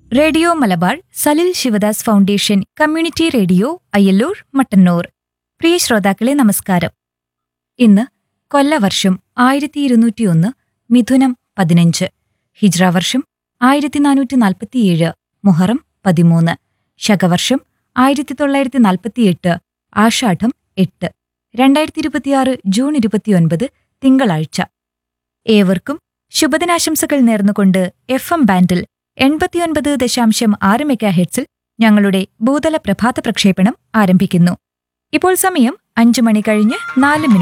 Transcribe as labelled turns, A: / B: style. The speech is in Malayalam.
A: radio Malabar Salil Sivadas foundation community radio Ayyallur Mattannur പ്രിയ ശ്രോതാക്കളെ നമസ്കാരം ഇന്ന് കൊല്ലവർഷം ആയിരത്തി ഇരുന്നൂറ്റിയൊന്ന് മിഥുനം പതിനഞ്ച് ഹിജ്ര വർഷം ആയിരത്തി നാനൂറ്റി നാൽപ്പത്തിയേഴ് മുഹറം പതിമൂന്ന് ശകവർഷം ആയിരത്തി തൊള്ളായിരത്തി നാൽപ്പത്തിയെട്ട് ആഷാഢം എട്ട് രണ്ടായിരത്തി ഇരുപത്തിയാറ് ജൂൺ ഇരുപത്തിയൊൻപത് തിങ്കളാഴ്ച ഏവർക്കും ശുഭദിനാശംസകൾ നേർന്നുകൊണ്ട് എഫ് എം ബാൻഡിൽ എൺപത്തിയൊൻപത് ദശാംശം ആറ് മെഗാ ഹെഡ്സിൽ ഞങ്ങളുടെ ഭൂതല പ്രഭാത പ്രക്ഷേപണം ആരംഭിക്കുന്നു ഇപ്പോൾ സമയം അഞ്ചു മണി കഴിഞ്ഞ് നാല് മിനിറ്റ്